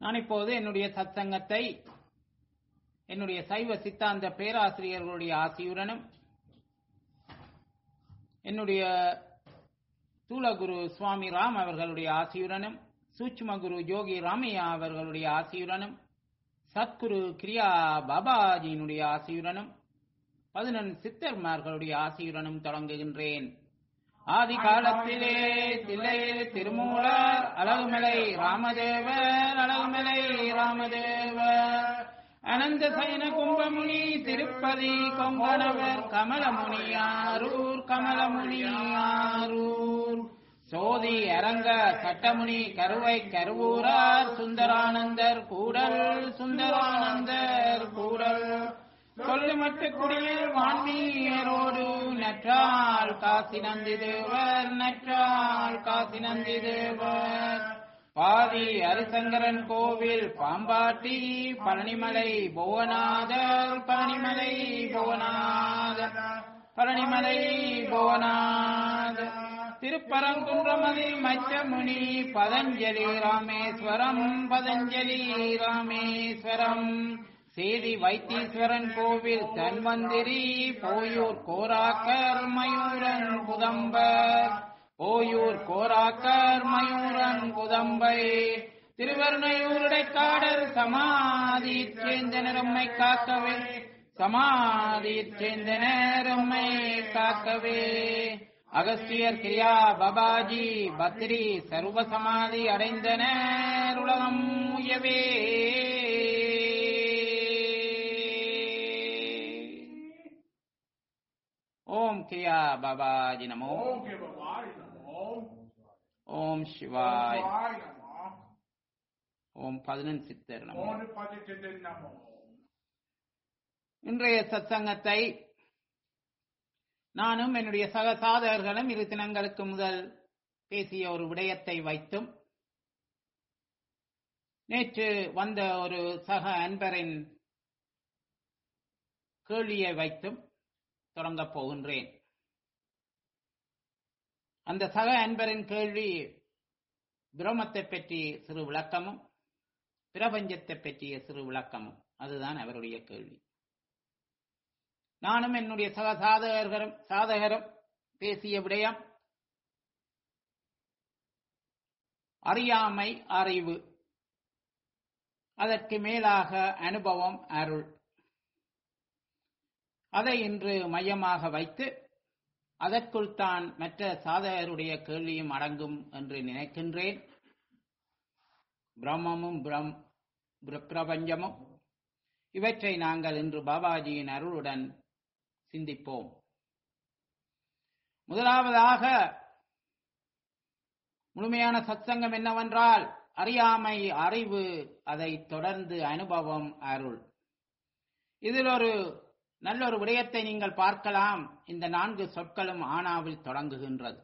நான் இப்போது என்னுடைய சத்சங்கத்தை என்னுடைய சைவ சித்தாந்த பேராசிரியர்களுடைய ஆசியுடனும் என்னுடைய ஸ்தூலகுரு சுவாமி ராம் அவர்களுடைய ஆசியுடனும் சூட்சும குரு யோகி ராமையா அவர்களுடைய ஆசியுடனும் சத்குரு கிரியா பாபாஜியினுடைய ஆசியுடனும் பதினெண் சித்தர்மார்களுடைய ஆசியுடனும் தொடங்குகின்றேன் ஆதி காலத்திலே தில்லையில் திருமூலர் அழகுமலை ராமதேவர் அழகுமலை ராமதேவர் அனந்த சயன கும்பமுனி திருப்பதி கொங்கணவர் கமலமுனியாரூர் கமலமுனியாரூர் சோதி அரங்க சட்டமுனி கருவை கருவூரார் சுந்தரானந்தர் கூடல் சுந்தரானந்தர் கூடல் சொல்லுமட்டு குடியில் வான்மீரோடு நற்றால் காசி நந்தி தேவர் நற்றால் காசி நந்தி தேவர் பாதி ஹரிசங்கரன் கோவில் பாம்பாட்டி பழனிமலை புவனாதர் பழனிமலை புவனாதர் பழனிமலை புவனாதர் திருப்பரங்குன்றமதில் மச்சமுனி பதஞ்சலி ராமேஸ்வரம் பதஞ்சலி ராமேஸ்வரம் சேதி வைத்தீஸ்வரன் கோவில் தன்வந்திரி போயூர் கோராக்கர் மயூரன் குதம்பர் போயூர் கோராக்கர் மயூரன் குதம்பை திருவருணையூருடைக்காடல் சமாதி சேந்தனரம்மை காக்கவே சமாதி சேந்தனரம்மை காக்கவே அகஸ்தியர் கிரியா பபாஜி பத்ரி சர்வ சமாதி அடைந்தனர் உலகம் உயவே ஓம் கிரியா பாபாஜி நமோ ஓம் சிவாய் நமோ ஓம் சிவாய் சிவாய் நமோ ஓம் பதினெண் சித்தர் நமோ ஓம் பதிச்சது நமோ இன்றைய சத்சங்கத்தை நானும் என்னுடைய சக சாதகர்களும் இரு தினங்களுக்கு முதல் பேசிய ஒரு விடயத்தை வைத்தும் நேற்று வந்த ஒரு சக அன்பரின் கேள்வியை வைத்தும் தொடங்கப் போகின்றேன் அந்த சக அன்பரின் கேள்வி பிரம்மத்தை பற்றி சிறு விளக்கமும் பிரபஞ்சத்தை பற்றிய சிறு விளக்கமும் அதுதான் அவருடைய கேள்வி நானும் என்னுடைய சக சாதகர்களும் சாதகரும் பேசிய விடயம் அறியாமை அறிவு அதற்கு மேலாக அனுபவம் அருள் அதை இன்று மையமாக வைத்து அதற்குள் தான் மற்ற சாதகருடைய கேள்வியும் அடங்கும் என்று நினைக்கின்றேன் பிரம்மமும் பிரம் பிர- பிரபஞ்சமும் இவற்றை நாங்கள் இன்று பாபாஜியின் அருளுடன் சிந்திப்போம் முதலாவதாக முழுமையான சத்சங்கம் என்னவென்றால் அறியாமை அறிவு அதை தொடர்ந்து அனுபவம் அருள் இதில் ஒரு நல்ல ஒரு விடயத்தை நீங்கள் பார்க்கலாம் இந்த நான்கு சொற்களும் ஆனாவில் தொடங்குகின்றது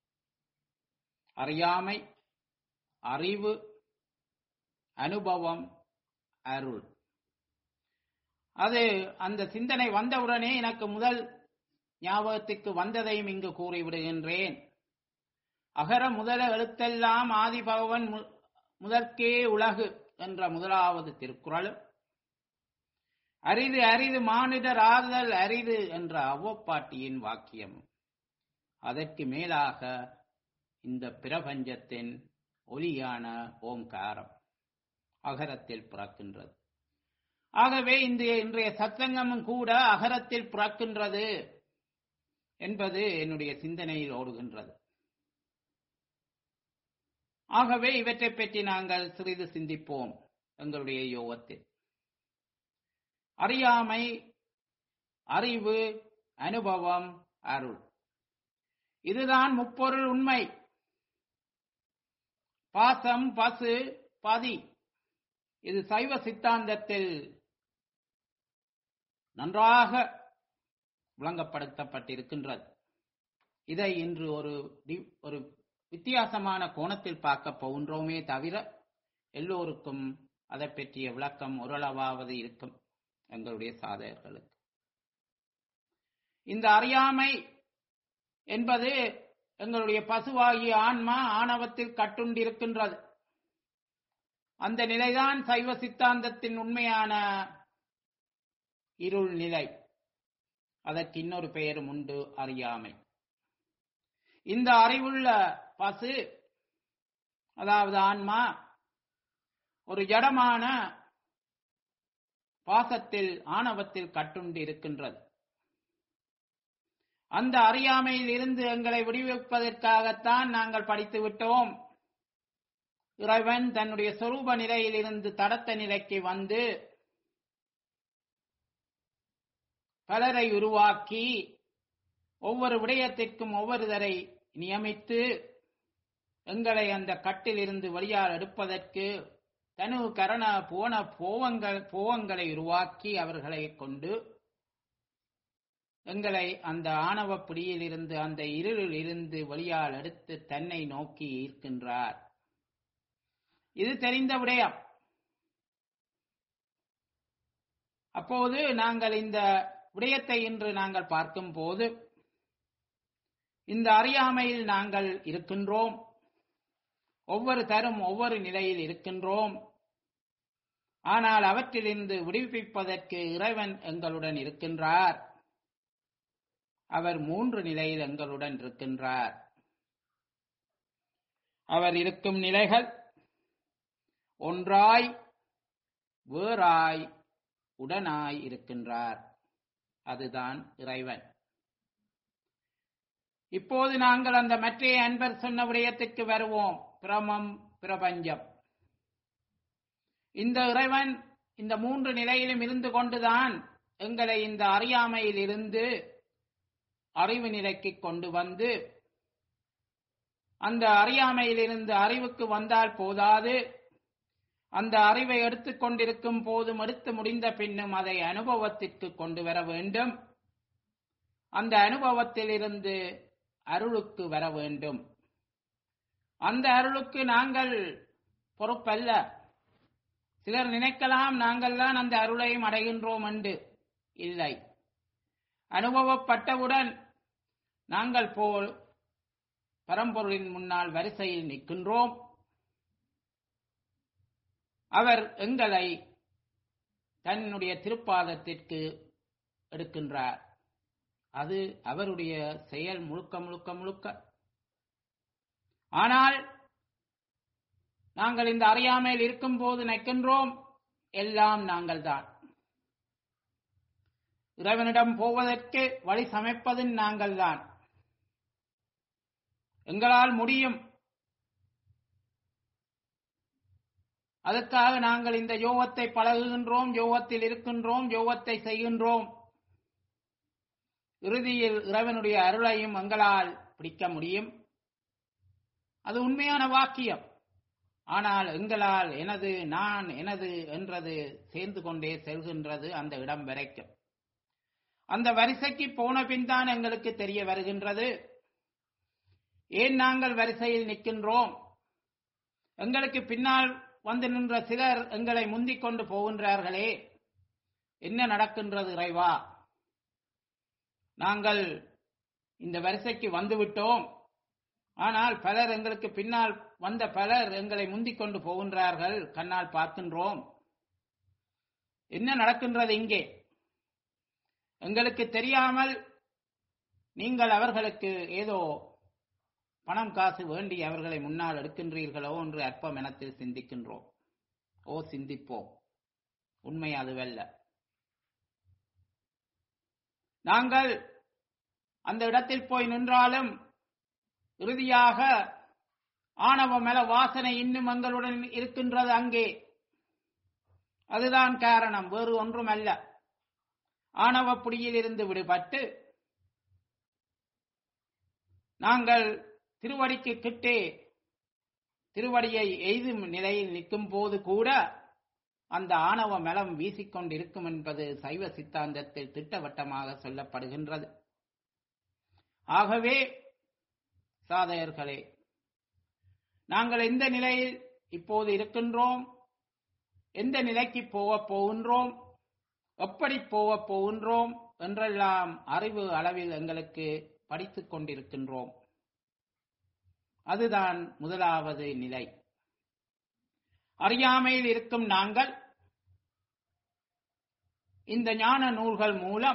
அறியாமை அறிவு அனுபவம் அருள் அது அந்த சிந்தனை வந்தவுடனே எனக்கு முதல் ஞாபகத்துக்கு வந்ததையும் இங்கு கூறிவிடுகின்றேன் அகர முதல எழுத்தெல்லாம் ஆதிபகவன் மு- முதற்கே உலகு என்ற முதலாவது திருக்குறளும் அரிது அரிது மானிடர் ஆறுதல் அரிது என்ற அவ்வப்பாட்டியின் வாக்கியம் அதற்கு மேலாக இந்த பிரபஞ்சத்தின் ஒலியான ஓங்காரம் அகரத்தில் பிறக்கின்றது ஆகவே இந்த இன்றைய சத்சங்கமும் கூட அகரத்தில் பிறக்கின்றது என்பது என்னுடைய சிந்தனையில் ஓடுகின்றது ஆகவே இவற்றை பற்றி நாங்கள் சிறிது சிந்திப்போம் எங்களுடைய யோகத்தில் அறியாமை அறிவு அனுபவம் அருள் இதுதான் முப்பொருள் உண்மை பாசம் பசு பதி இது சைவ சித்தாந்தத்தில் நன்றாக விளங்கப்படுத்தப்பட்டிருக்கின்றது இதை இன்று ஒரு டி- ஒரு வித்தியாசமான கோணத்தில் பார்க்க போகின்றோமே தவிர எல்லோருக்கும் அதை பற்றிய விளக்கம் ஓரளவாவது இருக்கும் எங்களுடைய சாதகர்களுக்கு இந்த அறியாமை என்பது எங்களுடைய பசுவாகிய ஆன்மா ஆணவத்தில் கட்டுண்டிருக்கின்றது அந்த நிலைதான் சைவ சித்தாந்தத்தின் உண்மையான இருள் நிலை அதற்கு இன்னொரு பெயரும் உண்டு அறியாமை இந்த அறிவுள்ள பசு அதாவது ஆன்மா ஒரு ஜடமான பாசத்தில் ஆணவத்தில் கட்டுண்டு இருக்கின்றது அந்த அறியாமையில் இருந்து எங்களை விடுவிப்பதற்காகத்தான் நாங்கள் படித்து விட்டோம் இறைவன் தன்னுடைய சொரூப நிலையில் இருந்து தடத்த நிலைக்கு வந்து பலரை உருவாக்கி ஒவ்வொரு விடயத்திற்கும் ஒவ்வொருதரை நியமித்து எங்களை அந்த கட்டில் இருந்து வெளியால் எடுப்பதற்கு தனு கரண போன போவங்கள் போவங்களை உருவாக்கி அவர்களை கொண்டு எங்களை அந்த ஆணவ பிடியில் இருந்து அந்த இருளில் இருந்து வெளியால் எடுத்து தன்னை நோக்கி ஈர்க்கின்றார் இது தெரிந்த விடயம் அப்போது நாங்கள் இந்த விடயத்தை இன்று நாங்கள் பார்க்கும் போது இந்த அறியாமையில் நாங்கள் இருக்கின்றோம் ஒவ்வொரு தரும் ஒவ்வொரு நிலையில் இருக்கின்றோம் ஆனால் அவற்றிலிருந்து விடுவிப்பதற்கு இறைவன் எங்களுடன் இருக்கின்றார் அவர் மூன்று நிலையில் எங்களுடன் இருக்கின்றார் அவர் இருக்கும் நிலைகள் ஒன்றாய் வேறாய் உடனாய் இருக்கின்றார் அதுதான் இறைவன் இப்போது நாங்கள் அந்த மற்றைய அன்பர் சொன்ன விடயத்திற்கு வருவோம் பிரமம் பிரபஞ்சம் இந்த இறைவன் இந்த மூன்று நிலையிலும் இருந்து கொண்டுதான் எங்களை இந்த அறியாமையில் இருந்து அறிவு நிலைக்கு கொண்டு வந்து அந்த அறியாமையிலிருந்து அறிவுக்கு வந்தால் போதாது அந்த அறிவை எடுத்துக்கொண்டிருக்கும் போதும் எடுத்து முடிந்த பின்னும் அதை அனுபவத்திற்கு கொண்டு வர வேண்டும் அந்த அனுபவத்தில் இருந்து அருளுக்கு வர வேண்டும் அந்த அருளுக்கு நாங்கள் பொறுப்பல்ல சிலர் நினைக்கலாம் நாங்கள் தான் அந்த அருளையும் அடைகின்றோம் என்று இல்லை அனுபவப்பட்டவுடன் நாங்கள் போல் பரம்பொருளின் முன்னால் வரிசையில் நிற்கின்றோம் அவர் எங்களை தன்னுடைய திருப்பாதத்திற்கு எடுக்கின்றார் அது அவருடைய செயல் முழுக்க முழுக்க முழுக்க ஆனால் நாங்கள் இந்த அறியாமையில் இருக்கும் போது நிற்கின்றோம் எல்லாம் நாங்கள் தான் இறைவனிடம் போவதற்கு வழி சமைப்பது நாங்கள் தான் எங்களால் முடியும் அதற்காக நாங்கள் இந்த யோகத்தை பழகுகின்றோம் யோகத்தில் இருக்கின்றோம் யோகத்தை செய்கின்றோம் இறுதியில் இறைவனுடைய அருளையும் எங்களால் பிடிக்க முடியும் அது உண்மையான வாக்கியம் ஆனால் எங்களால் எனது நான் எனது என்றது சேர்ந்து கொண்டே செல்கின்றது அந்த இடம் வரைக்கும் அந்த வரிசைக்கு போன பின் தான் எங்களுக்கு தெரிய வருகின்றது ஏன் நாங்கள் வரிசையில் நிற்கின்றோம் எங்களுக்கு பின்னால் வந்து நின்ற சிலர் எங்களை முந்திக் கொண்டு போகின்றார்களே என்ன நடக்கின்றது இறைவா நாங்கள் இந்த வரிசைக்கு வந்துவிட்டோம் ஆனால் பலர் எங்களுக்கு பின்னால் வந்த பலர் எங்களை முந்திக் கொண்டு போகின்றார்கள் கண்ணால் பார்க்கின்றோம் என்ன நடக்கின்றது இங்கே எங்களுக்கு தெரியாமல் நீங்கள் அவர்களுக்கு ஏதோ பணம் காசு வேண்டி அவர்களை முன்னால் எடுக்கின்றீர்களோ என்று அற்ப மனத்தில் சிந்திக்கின்றோம் ஓ சிந்திப்போம் உண்மை அதுவல்ல நாங்கள் அந்த இடத்தில் போய் நின்றாலும் இறுதியாக ஆணவ மல வாசனை இன்னும் எங்களுடன் இருக்கின்றது அங்கே அதுதான் காரணம் வேறு ஒன்றும் அல்ல ஆணவ புடியில் இருந்து விடுபட்டு நாங்கள் திருவடிக்கு கிட்டே திருவடியை எய்தும் நிலையில் நிற்கும் போது கூட அந்த ஆணவ மலம் வீசிக்கொண்டிருக்கும் என்பது சைவ சித்தாந்தத்தில் திட்டவட்டமாக சொல்லப்படுகின்றது ஆகவே சாதகர்களே நாங்கள் எந்த நிலையில் இப்போது இருக்கின்றோம் எந்த நிலைக்கு போகப் போகின்றோம் எப்படி போகப் போகின்றோம் என்றெல்லாம் அறிவு அளவில் எங்களுக்கு படித்துக் கொண்டிருக்கின்றோம் அதுதான் முதலாவது நிலை அறியாமையில் இருக்கும் நாங்கள் இந்த ஞான நூல்கள் மூலம்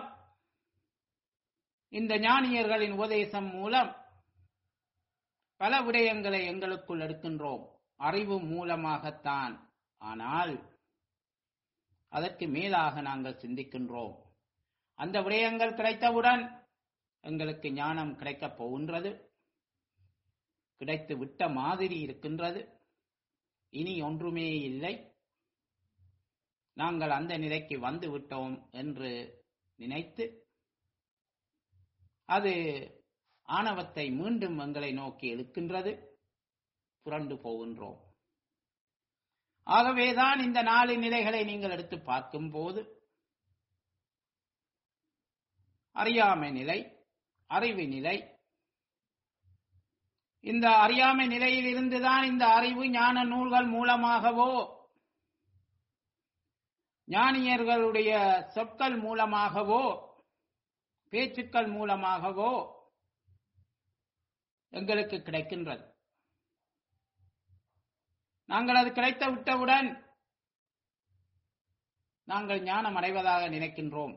இந்த ஞானியர்களின் உபதேசம் மூலம் பல விடயங்களை எங்களுக்குள் எடுக்கின்றோம் அறிவு மூலமாகத்தான் ஆனால் அதற்கு மேலாக நாங்கள் சிந்திக்கின்றோம் அந்த விடயங்கள் கிடைத்தவுடன் எங்களுக்கு ஞானம் கிடைக்கப் போகின்றது கிடைத்து விட்ட மாதிரி இருக்கின்றது இனி ஒன்றுமே இல்லை நாங்கள் அந்த நிலைக்கு வந்து விட்டோம் என்று நினைத்து அது ஆணவத்தை மீண்டும் எங்களை நோக்கி இழுக்கின்றது புரண்டு போகின்றோம் ஆகவேதான் இந்த நாலு நிலைகளை நீங்கள் எடுத்து பார்க்கும் போது அறியாமை நிலை அறிவு நிலை இந்த அறியாமை நிலையில் இருந்துதான் இந்த அறிவு ஞான நூல்கள் மூலமாகவோ ஞானியர்களுடைய சொற்கள் மூலமாகவோ பேச்சுக்கள் மூலமாகவோ எங்களுக்கு கிடைக்கின்றது நாங்கள் அது கிடைத்து விட்டவுடன் நாங்கள் ஞானம் அடைவதாக நினைக்கின்றோம்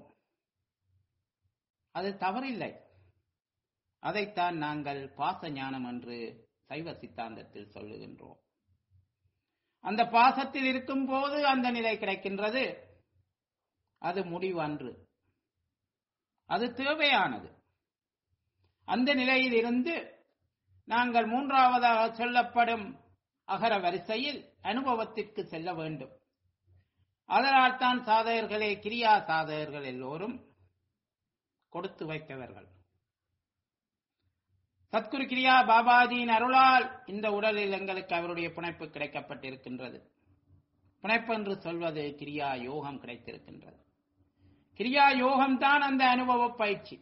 அது தவறில்லை அதைத்தான் நாங்கள் பாச ஞானம் என்று சைவ சித்தாந்தத்தில் சொல்லுகின்றோம் அந்த பாசத்தில் இருக்கும் போது அந்த நிலை கிடைக்கின்றது அது முடிவு அன்று அது தேவையானது அந்த நிலையில் இருந்து நாங்கள் மூன்றாவதாக சொல்லப்படும் அகர வரிசையில் அனுபவத்திற்கு செல்ல வேண்டும் அதனால் தான் சாதகர்களே கிரியா சாதகர்கள் எல்லோரும் கொடுத்து வைத்தவர்கள் சத்குரு கிரியா பாபாஜியின் அருளால் இந்த உடலில் எங்களுக்கு அவருடைய புனைப்பு கிடைக்கப்பட்டிருக்கின்றது புனைப்பு என்று சொல்வது கிரியா யோகம் கிடைத்திருக்கின்றது கிரியா யோகம் தான் அந்த அனுபவ பயிற்சி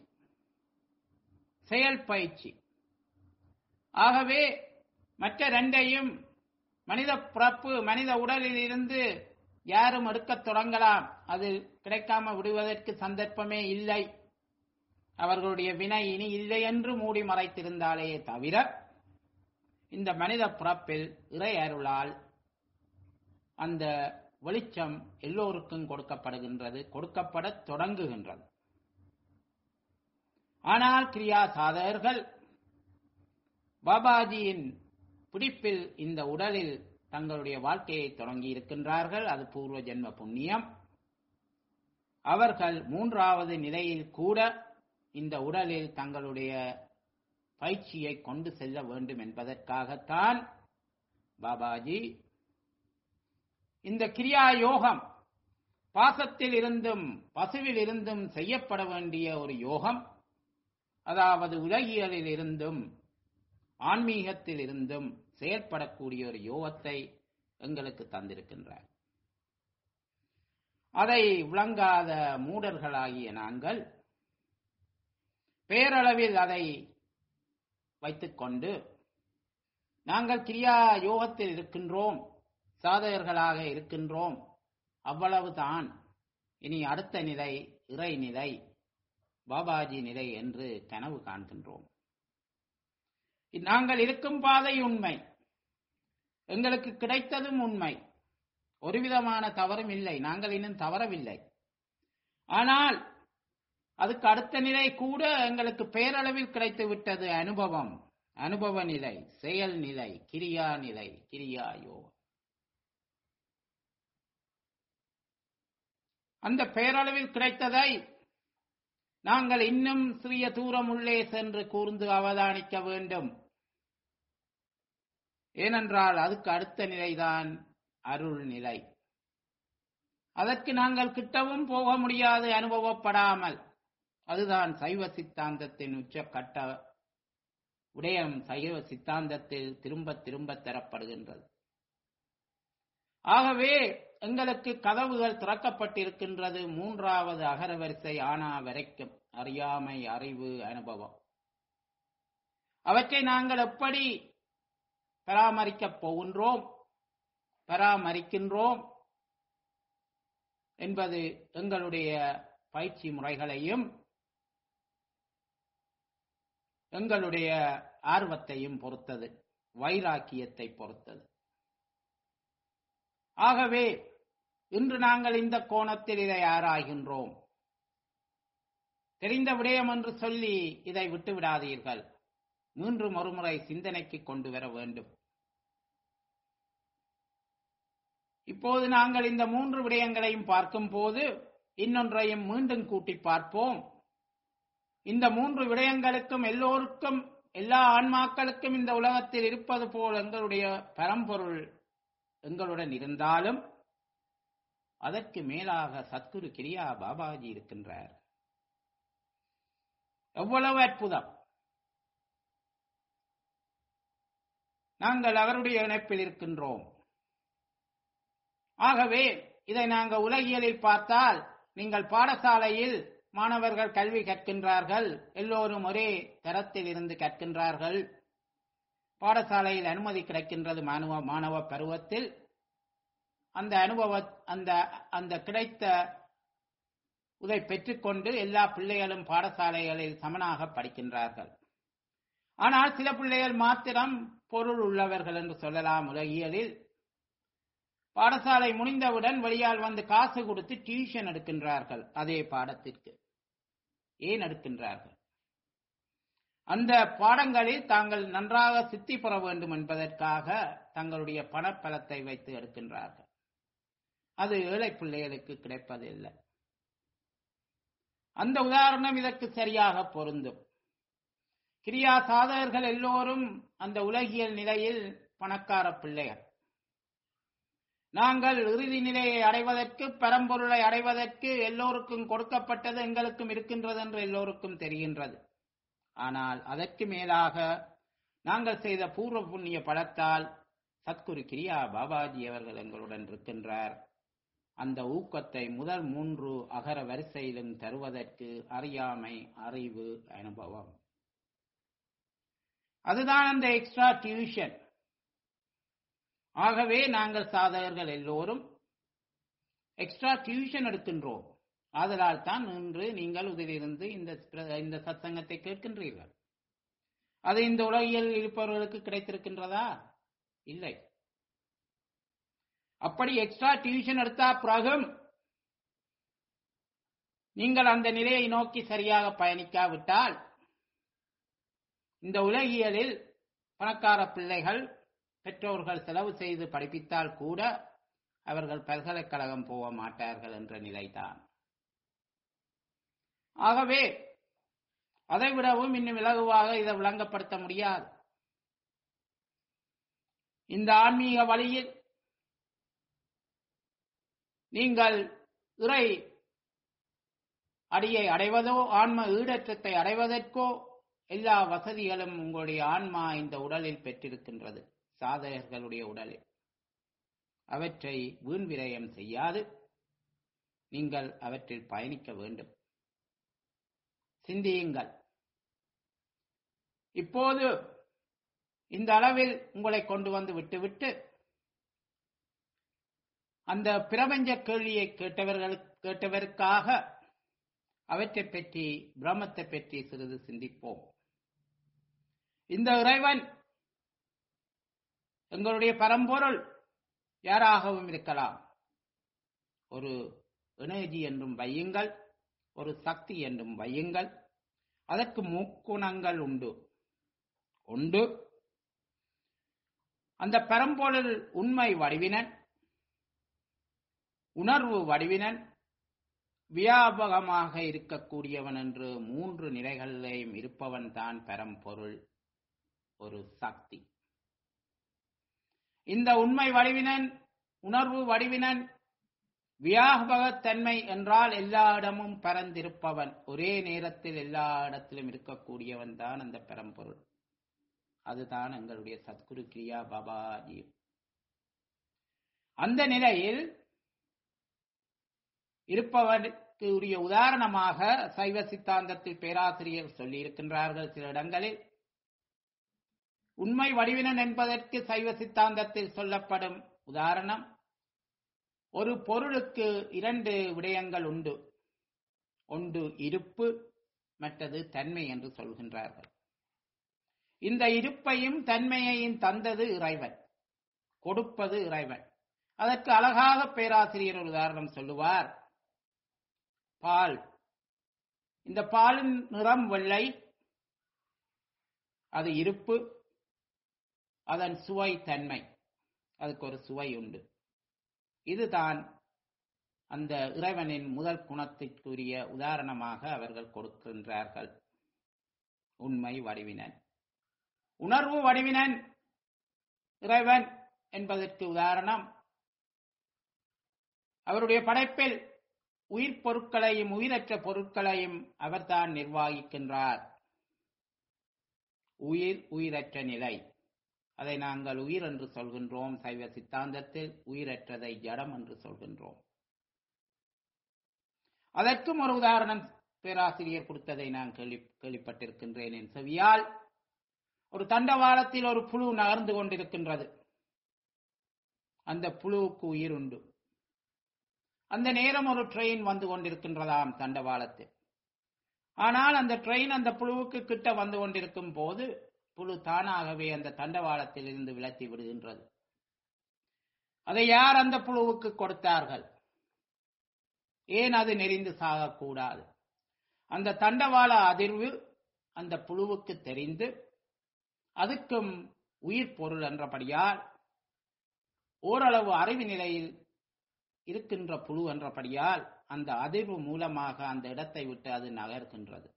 செயல் பயிற்சி ஆகவே மற்ற ரெண்டையும் மனித பிறப்பு மனித உடலில் இருந்து யாரும் எடுக்கத் தொடங்கலாம் அது கிடைக்காம விடுவதற்கு சந்தர்ப்பமே இல்லை அவர்களுடைய வினை இனி இல்லை என்று மூடி மறைத்திருந்தாலே தவிர இந்த மனித பிறப்பில் இறை அருளால் அந்த வெளிச்சம் எல்லோருக்கும் கொடுக்கப்படுகின்றது கொடுக்கப்பட தொடங்குகின்றது ஆனால் கிரியா சாதகர்கள் பாபாஜியின் பிடிப்பில் இந்த உடலில் தங்களுடைய வாழ்க்கையை தொடங்கி இருக்கின்றார்கள் அது பூர்வ ஜென்ம புண்ணியம் அவர்கள் மூன்றாவது நிலையில் கூட இந்த உடலில் தங்களுடைய பயிற்சியை கொண்டு செல்ல வேண்டும் என்பதற்காகத்தான் பாபாஜி இந்த கிரியா யோகம் பாசத்தில் இருந்தும் பசுவில் இருந்தும் செய்யப்பட வேண்டிய ஒரு யோகம் அதாவது உலகியலில் இருந்தும் ஆன்மீகத்தில் இருந்தும் செயல்படக்கூடிய ஒரு யோகத்தை எங்களுக்கு தந்திருக்கின்றார் அதை விளங்காத மூடர்களாகிய நாங்கள் பேரளவில் அதை வைத்துக்கொண்டு நாங்கள் கிரியா யோகத்தில் இருக்கின்றோம் சாதகர்களாக இருக்கின்றோம் அவ்வளவுதான் இனி அடுத்த நிலை இறை நிலை பாபாஜி நிலை என்று கனவு காண்கின்றோம் நாங்கள் இருக்கும் பாதை உண்மை எங்களுக்கு கிடைத்ததும் உண்மை ஒரு விதமான தவறும் இல்லை நாங்கள் இன்னும் தவறவில்லை ஆனால் அதுக்கு அடுத்த நிலை கூட எங்களுக்கு பேரளவில் கிடைத்து விட்டது அனுபவம் அனுபவ நிலை செயல் நிலை கிரியா நிலை கிரியா யோகம் அந்த பேரளவில் கிடைத்ததை நாங்கள் இன்னும் சிறிய தூரம் உள்ளே சென்று கூர்ந்து அவதானிக்க வேண்டும் ஏனென்றால் அதுக்கு அடுத்த நிலைதான் அருள் நிலை அதற்கு நாங்கள் கிட்டவும் போக முடியாது அனுபவப்படாமல் அதுதான் சைவ சித்தாந்தத்தின் உச்சக்கட்ட உடையம் சைவ சித்தாந்தத்தில் திரும்ப திரும்ப தரப்படுகின்றது ஆகவே எங்களுக்கு கதவுகள் திறக்கப்பட்டிருக்கின்றது மூன்றாவது அகரவரிசை ஆனா வரைக்கும் அறியாமை அறிவு அனுபவம் அவற்றை நாங்கள் எப்படி பராமரிக்கப் போகின்றோம் பராமரிக்கின்றோம் என்பது எங்களுடைய பயிற்சி முறைகளையும் எங்களுடைய ஆர்வத்தையும் பொறுத்தது வைராக்கியத்தை பொறுத்தது ஆகவே இன்று நாங்கள் இந்த கோணத்தில் இதை ஆராய்கின்றோம் தெரிந்த விடயம் என்று சொல்லி இதை விட்டு விடாதீர்கள் மீண்டும் ஒருமுறை சிந்தனைக்கு கொண்டு வர வேண்டும் இப்போது நாங்கள் இந்த மூன்று விடயங்களையும் பார்க்கும் போது இன்னொன்றையும் மீண்டும் கூட்டி பார்ப்போம் இந்த மூன்று விடயங்களுக்கும் எல்லோருக்கும் எல்லா ஆன்மாக்களுக்கும் இந்த உலகத்தில் இருப்பது போல் எங்களுடைய பரம்பொருள் எங்களுடன் இருந்தாலும் அதற்கு மேலாக சத்குரு கிரியா பாபாஜி இருக்கின்றார் எவ்வளவு அற்புதம் நாங்கள் அவருடைய இணைப்பில் இருக்கின்றோம் ஆகவே இதை நாங்கள் உலகியலில் பார்த்தால் நீங்கள் பாடசாலையில் மாணவர்கள் கல்வி கற்கின்றார்கள் எல்லோரும் ஒரே தரத்தில் இருந்து கற்கின்றார்கள் பாடசாலையில் அனுமதி கிடைக்கின்றது மாணவ மாணவ பருவத்தில் அந்த அனுபவ அந்த அந்த கிடைத்த இதை பெற்றுக்கொண்டு எல்லா பிள்ளைகளும் பாடசாலைகளில் சமனாக படிக்கின்றார்கள் ஆனால் சில பிள்ளைகள் மாத்திரம் பொருள் உள்ளவர்கள் என்று சொல்லலாம் உலகியலில் பாடசாலை முடிந்தவுடன் வெளியால் வந்து காசு கொடுத்து டியூஷன் எடுக்கின்றார்கள் அதே பாடத்திற்கு ஏன் எடுக்கின்றார்கள் அந்த பாடங்களில் தாங்கள் நன்றாக சித்தி பெற வேண்டும் என்பதற்காக தங்களுடைய பணப்பலத்தை வைத்து எடுக்கின்றார்கள் அது ஏழை பிள்ளைகளுக்கு கிடைப்பதில்லை அந்த உதாரணம் இதற்கு சரியாக பொருந்தும் கிரியா சாதகர்கள் எல்லோரும் அந்த உலகியல் நிலையில் பணக்கார பிள்ளைகள் நாங்கள் இறுதி நிலையை அடைவதற்கு பரம்பொருளை அடைவதற்கு எல்லோருக்கும் கொடுக்கப்பட்டது எங்களுக்கும் இருக்கின்றது என்று எல்லோருக்கும் தெரிகின்றது ஆனால் அதற்கு மேலாக நாங்கள் செய்த பூர்வ புண்ணிய பலத்தால் சத்குரு கிரியா பாபாஜி அவர்கள் எங்களுடன் இருக்கின்றார் அந்த ஊக்கத்தை முதல் மூன்று அகர வரிசையிலும் தருவதற்கு அறியாமை அறிவு அனுபவம் அதுதான் அந்த எக்ஸ்ட்ரா டியூஷன் ஆகவே நாங்கள் சாதகர்கள் எல்லோரும் எக்ஸ்ட்ரா டியூஷன் எடுக்கின்றோம் ஆதலால் தான் இன்று நீங்கள் இதிலிருந்து இந்த இந்த சத்சங்கத்தை கேட்கின்றீர்கள் அது இந்த உலகியல் இருப்பவர்களுக்கு கிடைத்திருக்கின்றதா இல்லை அப்படி எக்ஸ்ட்ரா டியூஷன் எடுத்தா பிறகும் நீங்கள் அந்த நிலையை நோக்கி சரியாக பயணிக்காவிட்டால் இந்த உலகியலில் பணக்கார பிள்ளைகள் பெற்றோர்கள் செலவு செய்து படிப்பித்தால் கூட அவர்கள் பல்கலைக்கழகம் போக மாட்டார்கள் என்ற நிலைதான் ஆகவே அதை விடவும் இன்னும் இலகுவாக இதை விளங்கப்படுத்த முடியாது இந்த ஆன்மீக வழியில் நீங்கள் இறை அடியை அடைவதோ ஆன்ம ஈடற்றத்தை அடைவதற்கோ எல்லா வசதிகளும் உங்களுடைய ஆன்மா இந்த உடலில் பெற்றிருக்கின்றது சாதகர்களுடைய உடலில் அவற்றை வீண் விரயம் செய்யாது நீங்கள் அவற்றில் பயணிக்க வேண்டும் சிந்தியுங்கள் இப்போது இந்த அளவில் உங்களை கொண்டு வந்து விட்டுவிட்டு அந்த பிரபஞ்ச கேள்வியை கேட்டவர்கள் கேட்டவருக்காக அவற்றை பற்றி பிரம்மத்தை பற்றி சிறிது சிந்திப்போம் இந்த இறைவன் எங்களுடைய பரம்பொருள் யாராகவும் இருக்கலாம் ஒரு எனர்ஜி என்றும் வையுங்கள் ஒரு சக்தி என்றும் வையுங்கள் அதற்கு முக்குணங்கள் உண்டு உண்டு அந்த பரம்பொருள் உண்மை வடிவினன் உணர்வு வடிவினன் வியாபகமாக இருக்கக்கூடியவன் என்று மூன்று நிலைகளிலேயும் இருப்பவன் தான் பரம்பொருள் ஒரு சக்தி இந்த உண்மை வடிவினன் உணர்வு வடிவினன் வியாபகத்தன்மை என்றால் எல்லா இடமும் பரந்திருப்பவன் ஒரே நேரத்தில் எல்லா இடத்திலும் இருக்கக்கூடியவன் தான் அந்த பரம்பொருள் அதுதான் எங்களுடைய சத்குரு கிரியா பாபாஜி அந்த நிலையில் இருப்பவருக்கு உரிய உதாரணமாக சைவ சித்தாந்தத்தில் பேராசிரியர் சொல்லியிருக்கின்றார்கள் சில இடங்களில் உண்மை வடிவினன் என்பதற்கு சைவ சித்தாந்தத்தில் சொல்லப்படும் உதாரணம் ஒரு பொருளுக்கு இரண்டு விடயங்கள் உண்டு ஒன்று இருப்பு மற்றது தன்மை என்று சொல்கின்றார்கள் இந்த இருப்பையும் தன்மையையும் தந்தது இறைவன் கொடுப்பது இறைவன் அதற்கு அழகாக பேராசிரியர் ஒரு உதாரணம் சொல்லுவார் பால் இந்த பாலின் நிறம் வெள்ளை அது இருப்பு அதன் சுவை தன்மை அதுக்கு ஒரு சுவை உண்டு இதுதான் அந்த இறைவனின் முதல் குணத்திற்குரிய உதாரணமாக அவர்கள் கொடுக்கின்றார்கள் உண்மை வடிவினன் உணர்வு வடிவினன் இறைவன் என்பதற்கு உதாரணம் அவருடைய படைப்பில் உயிர் பொருட்களையும் உயிரற்ற பொருட்களையும் அவர்தான் நிர்வகிக்கின்றார் உயிர் உயிரற்ற நிலை அதை நாங்கள் உயிர் என்று சொல்கின்றோம் சைவ சித்தாந்தத்தில் உயிரற்றதை ஜடம் என்று சொல்கின்றோம் அதற்கும் ஒரு உதாரணம் பேராசிரியர் கொடுத்ததை நான் கேள்வி கேள்விப்பட்டிருக்கின்றேன் என் செவியால் ஒரு தண்டவாளத்தில் ஒரு புழு நகர்ந்து கொண்டிருக்கின்றது அந்த புழுவுக்கு உயிர் உண்டு அந்த நேரம் ஒரு ட்ரெயின் வந்து கொண்டிருக்கின்றதாம் தண்டவாளத்தில் ஆனால் அந்த ட்ரெயின் அந்த புழுவுக்கு கிட்ட வந்து கொண்டிருக்கும் போது புழு தானாகவே அந்த தண்டவாளத்தில் இருந்து விலத்தி விடுகின்றது அதை யார் அந்த புழுவுக்கு கொடுத்தார்கள் ஏன் அது நெறிந்து சாகக்கூடாது அந்த தண்டவாள அதிர்வு அந்த புழுவுக்கு தெரிந்து அதுக்கும் உயிர் பொருள் என்றபடியால் ஓரளவு அறிவு நிலையில் இருக்கின்ற புழு என்றபடியால் அந்த அதிர்வு மூலமாக அந்த இடத்தை விட்டு அது நகர்கின்றது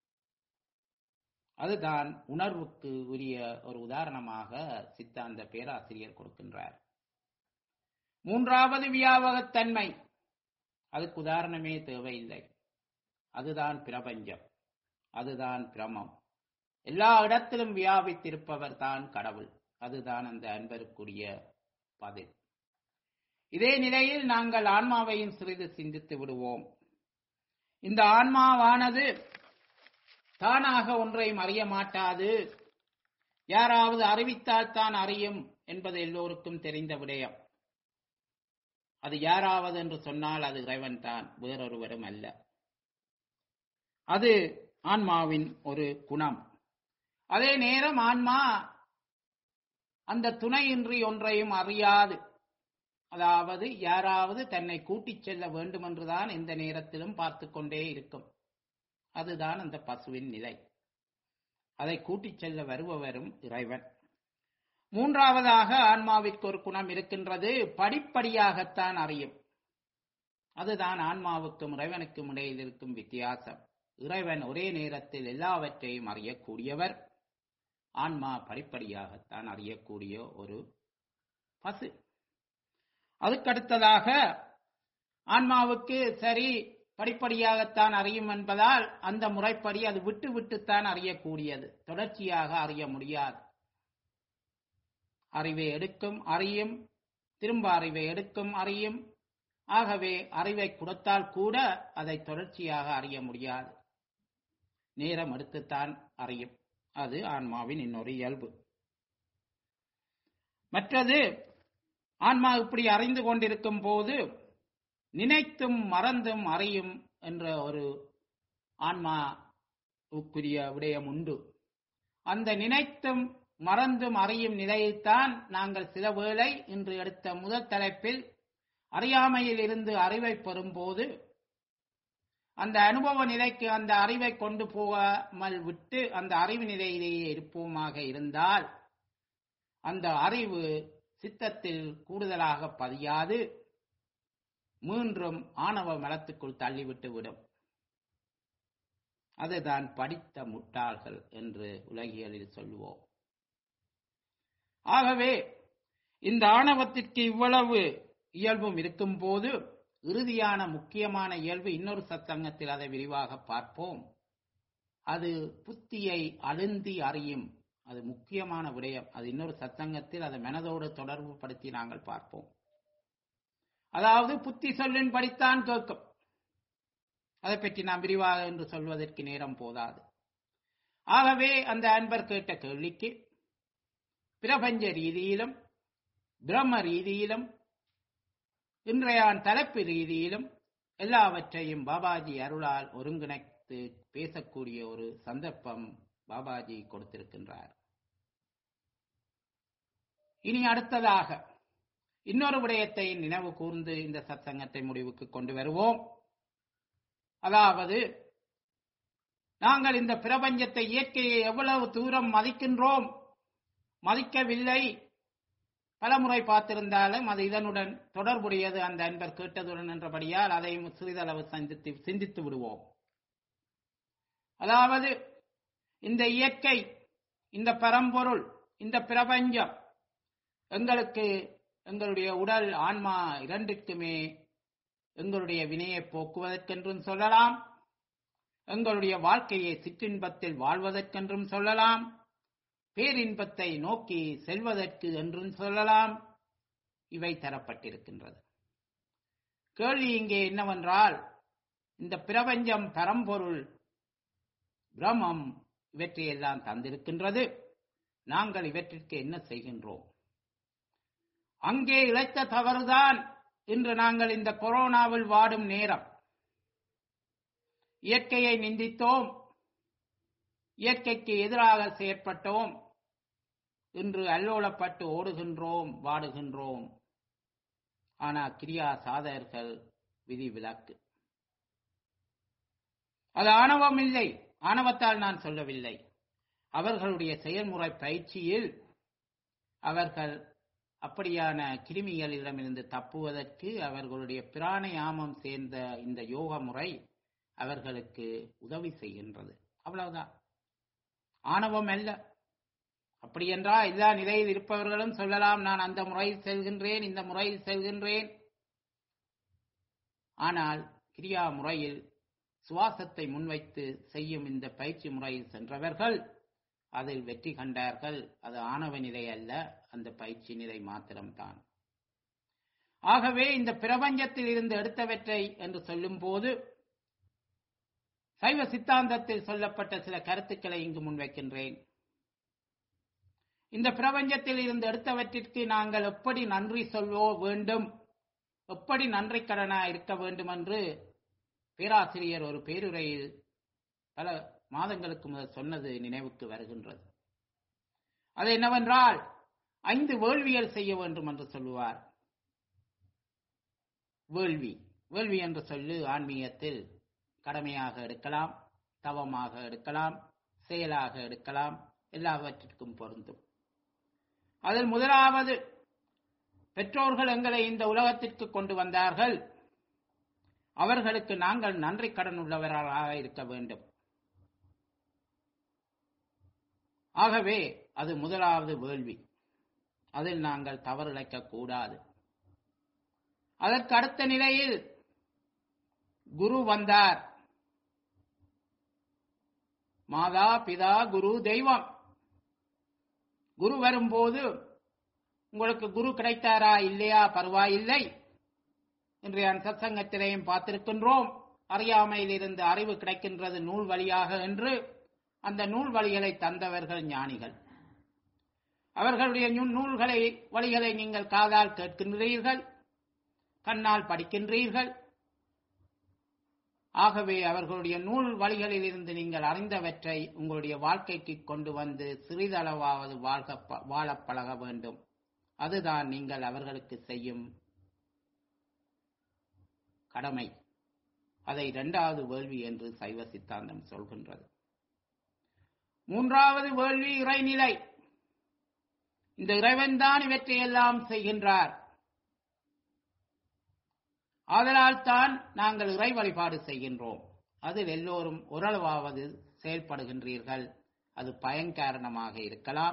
அதுதான் உணர்வுக்கு உரிய ஒரு உதாரணமாக சித்தாந்த பேராசிரியர் கொடுக்கின்றார் மூன்றாவது வியாபகத்தன்மை அதுக்கு உதாரணமே தேவையில்லை அதுதான் பிரபஞ்சம் அதுதான் பிரமம் எல்லா இடத்திலும் வியாபித்திருப்பவர் தான் கடவுள் அதுதான் அந்த அன்பருக்குரிய பதில் இதே நிலையில் நாங்கள் ஆன்மாவையும் சிறிது சிந்தித்து விடுவோம் இந்த ஆன்மாவானது தானாக ஒன்றையும் அறிய மாட்டாது யாராவது அறிவித்தால் தான் அறியும் என்பது எல்லோருக்கும் தெரிந்த விடயம் அது யாராவது என்று சொன்னால் அது இறைவன் தான் வேறொருவரும் அல்ல அது ஆன்மாவின் ஒரு குணம் அதே நேரம் ஆன்மா அந்த துணையின்றி ஒன்றையும் அறியாது அதாவது யாராவது தன்னை கூட்டிச் செல்ல வேண்டும் என்றுதான் எந்த நேரத்திலும் பார்த்து கொண்டே இருக்கும் அதுதான் அந்த பசுவின் நிலை அதை கூட்டிச் செல்ல வருபவரும் இறைவன் மூன்றாவதாக ஆன்மாவிற்கு ஒரு குணம் இருக்கின்றது படிப்படியாகத்தான் அறியும் அதுதான் ஆன்மாவுக்கும் இறைவனுக்கும் இடையில் இருக்கும் வித்தியாசம் இறைவன் ஒரே நேரத்தில் எல்லாவற்றையும் அறியக்கூடியவர் ஆன்மா படிப்படியாகத்தான் அறியக்கூடிய ஒரு பசு அதுக்கடுத்ததாக ஆன்மாவுக்கு சரி படிப்படியாகத்தான் அறியும் என்பதால் அந்த முறைப்படி அது விட்டு விட்டுத்தான் அறியக்கூடியது தொடர்ச்சியாக அறிய முடியாது அறிவை எடுக்கும் அறியும் திரும்ப அறிவை எடுக்கும் அறியும் ஆகவே அறிவை கொடுத்தால் கூட அதை தொடர்ச்சியாக அறிய முடியாது நேரம் எடுத்துத்தான் அறியும் அது ஆன்மாவின் இன்னொரு இயல்பு மற்றது ஆன்மா இப்படி அறிந்து கொண்டிருக்கும் போது நினைத்தும் மறந்தும் அறியும் என்ற ஒரு ஆன்மாவுக்குரிய விடயம் உண்டு அந்த நினைத்தும் மறந்தும் அறியும் நிலையைத்தான் நாங்கள் சில வேளை இன்று எடுத்த முதல் தலைப்பில் அறியாமையில் இருந்து அறிவை பெறும்போது அந்த அனுபவ நிலைக்கு அந்த அறிவை கொண்டு போகாமல் விட்டு அந்த அறிவு நிலையிலேயே இருப்போமாக இருந்தால் அந்த அறிவு சித்தத்தில் கூடுதலாக பதியாது மீண்டும் ஆணவ மலத்துக்குள் தள்ளிவிட்டு விடும் அதுதான் படித்த முட்டாள்கள் என்று உலகியலில் சொல்லுவோம் ஆகவே இந்த ஆணவத்திற்கு இவ்வளவு இயல்பும் இருக்கும் போது இறுதியான முக்கியமான இயல்பு இன்னொரு சத்தங்கத்தில் அதை விரிவாக பார்ப்போம் அது புத்தியை அழுந்தி அறியும் அது முக்கியமான விடயம் அது இன்னொரு சத்தங்கத்தில் அதை மனதோடு தொடர்பு படுத்தி நாங்கள் பார்ப்போம் அதாவது புத்தி சொல்லின் படித்தான் கேட்கும் அதை பற்றி நாம் விரிவாக என்று சொல்வதற்கு நேரம் போதாது ஆகவே அந்த அன்பர் கேட்ட கேள்விக்கு பிரபஞ்ச ரீதியிலும் பிரம்ம ரீதியிலும் இன்றையான் தலைப்பு ரீதியிலும் எல்லாவற்றையும் பாபாஜி அருளால் ஒருங்கிணைத்து பேசக்கூடிய ஒரு சந்தர்ப்பம் பாபாஜி கொடுத்திருக்கின்றார் இனி அடுத்ததாக இன்னொரு விடயத்தை நினைவு கூர்ந்து இந்த சத்சங்கத்தை முடிவுக்கு கொண்டு வருவோம் அதாவது நாங்கள் இந்த பிரபஞ்சத்தை இயற்கையை எவ்வளவு தூரம் மதிக்கின்றோம் மதிக்கவில்லை பலமுறை பார்த்திருந்தாலும் அது இதனுடன் தொடர்புடையது அந்த அன்பர் கேட்டதுடன் என்றபடியால் அதையும் சிறிதளவு சிந்தித்து சிந்தித்து விடுவோம் அதாவது இந்த இயற்கை இந்த பரம்பொருள் இந்த பிரபஞ்சம் எங்களுக்கு எங்களுடைய உடல் ஆன்மா இரண்டிற்குமே எங்களுடைய வினையை போக்குவதற்கென்றும் சொல்லலாம் எங்களுடைய வாழ்க்கையை சிற்றின்பத்தில் வாழ்வதற்கென்றும் சொல்லலாம் பேரின்பத்தை நோக்கி செல்வதற்கு என்றும் சொல்லலாம் இவை தரப்பட்டிருக்கின்றது கேள்வி இங்கே என்னவென்றால் இந்த பிரபஞ்சம் பரம்பொருள் பிரமம் இவற்றையெல்லாம் தந்திருக்கின்றது நாங்கள் இவற்றிற்கு என்ன செய்கின்றோம் அங்கே இழைத்த தவறுதான் இன்று நாங்கள் இந்த கொரோனாவில் வாடும் நேரம் இயற்கையை நிந்தித்தோம் இயற்கைக்கு எதிராக செயற்பட்டோம் இன்று அல்லோலப்பட்டு ஓடுகின்றோம் வாடுகின்றோம் ஆனால் கிரியா சாதகர்கள் விதி விலக்கு அது ஆணவம் இல்லை ஆணவத்தால் நான் சொல்லவில்லை அவர்களுடைய செயல்முறை பயிற்சியில் அவர்கள் அப்படியான கிருமிகளிடமிருந்து தப்புவதற்கு அவர்களுடைய பிராணயாமம் சேர்ந்த இந்த யோக முறை அவர்களுக்கு உதவி செய்கின்றது அவ்வளவுதான் ஆணவம் அல்ல அப்படி என்றால் எல்லா நிலையில் இருப்பவர்களும் சொல்லலாம் நான் அந்த முறையில் செல்கின்றேன் இந்த முறையில் செல்கின்றேன் ஆனால் கிரியா முறையில் சுவாசத்தை முன்வைத்து செய்யும் இந்த பயிற்சி முறையில் சென்றவர்கள் அதில் வெற்றி கண்டார்கள் அது ஆணவ நிலை அல்ல அந்த பயிற்சி நிலை மாத்திரம்தான் ஆகவே இந்த பிரபஞ்சத்தில் இருந்து எடுத்தவற்றை என்று சொல்லும் போது சைவ சித்தாந்தத்தில் சொல்லப்பட்ட சில கருத்துக்களை இங்கு முன்வைக்கின்றேன் இந்த பிரபஞ்சத்தில் இருந்து எடுத்தவற்றிற்கு நாங்கள் எப்படி நன்றி சொல்வோ வேண்டும் எப்படி நன்றி கடனா இருக்க வேண்டும் என்று பேராசிரியர் ஒரு பேருரையில் பல மாதங்களுக்கு முதல் சொன்னது நினைவுக்கு வருகின்றது அது என்னவென்றால் ஐந்து வேள்வியல் செய்ய வேண்டும் என்று சொல்லுவார் வேள்வி வேள்வி என்ற சொல்லு ஆன்மீகத்தில் கடமையாக எடுக்கலாம் தவமாக எடுக்கலாம் செயலாக எடுக்கலாம் எல்லாவற்றிற்கும் பொருந்தும் அதில் முதலாவது பெற்றோர்கள் எங்களை இந்த உலகத்திற்கு கொண்டு வந்தார்கள் அவர்களுக்கு நாங்கள் நன்றி கடன் உள்ளவர்களாக இருக்க வேண்டும் ஆகவே அது முதலாவது வேள்வி அதில் நாங்கள் தவறிழைக்க கூடாது அதற்கு அடுத்த நிலையில் குரு வந்தார் மாதா பிதா குரு தெய்வம் குரு வரும்போது உங்களுக்கு குரு கிடைத்தாரா இல்லையா பரவாயில்லை இன்றைய சத்சங்கத்திலேயும் பார்த்திருக்கின்றோம் அறியாமையில் இருந்து அறிவு கிடைக்கின்றது நூல் வழியாக என்று அந்த நூல் வழிகளை தந்தவர்கள் ஞானிகள் அவர்களுடைய நூல்களை வழிகளை நீங்கள் காதால் கேட்கின்றீர்கள் கண்ணால் படிக்கின்றீர்கள் ஆகவே அவர்களுடைய நூல் வழிகளில் இருந்து நீங்கள் அறிந்தவற்றை உங்களுடைய வாழ்க்கைக்கு கொண்டு வந்து சிறிதளவாவது வாழ்க வாழ பழக வேண்டும் அதுதான் நீங்கள் அவர்களுக்கு செய்யும் கடமை அதை இரண்டாவது வேள்வி என்று சைவ சித்தாந்தம் சொல்கின்றது மூன்றாவது வேள்வி இறைநிலை இந்த இறைவன் தான் இவற்றையெல்லாம் செய்கின்றார் ஆதலால் தான் நாங்கள் இறை வழிபாடு செய்கின்றோம் அதில் எல்லோரும் ஓரளவாவது செயல்படுகின்றீர்கள் அது பயன் காரணமாக இருக்கலாம்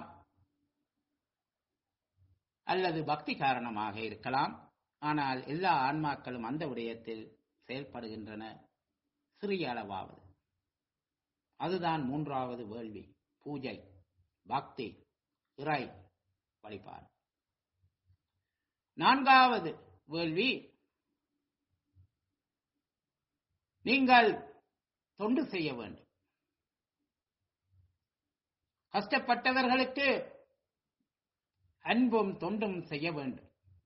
அல்லது பக்தி காரணமாக இருக்கலாம் ஆனால் எல்லா ஆன்மாக்களும் அந்த விடயத்தில் செயல்படுகின்றன சிறிய அளவாவது அதுதான் மூன்றாவது வேள்வி பூஜை பக்தி இறை வழிபாடு நான்காவது வேள்வி நீங்கள் தொண்டு செய்ய வேண்டும் கஷ்டப்பட்டவர்களுக்கு அன்பும் தொண்டும் செய்ய வேண்டும்